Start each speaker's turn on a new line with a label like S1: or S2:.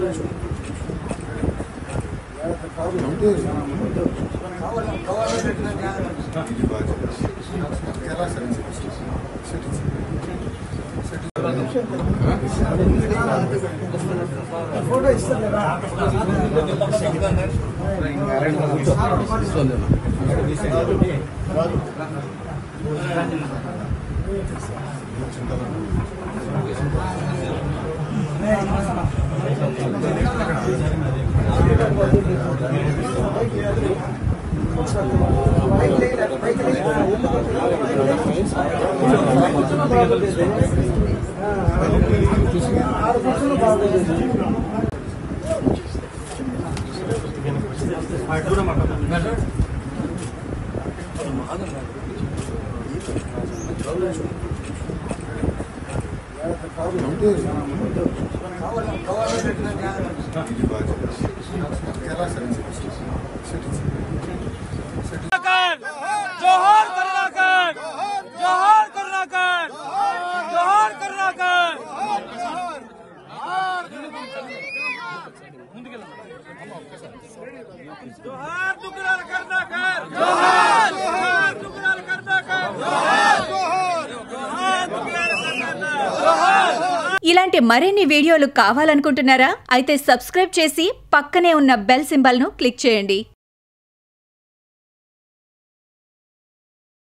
S1: జోహార్ కరుణాకర్ జోహార్ కరుణాకర్ జోహార్ కరుణాకర్ జోహార్ దుగ్గురాల కరుణాకర్ జోహార్ జోహార్ దుగ్గురాల కరుణాకర్ జోహార్ జోహార్ దుగ్గురాల కరుణాకర్ జోహార్
S2: ఇలాంటి మరిన్ని వీడియోలు కావాలనుకుంటున్నారా అయితే సబ్స్క్రైబ్ చేసి పక్కనే ఉన్న బెల్ సింబల్ను క్లిక్ చేయండి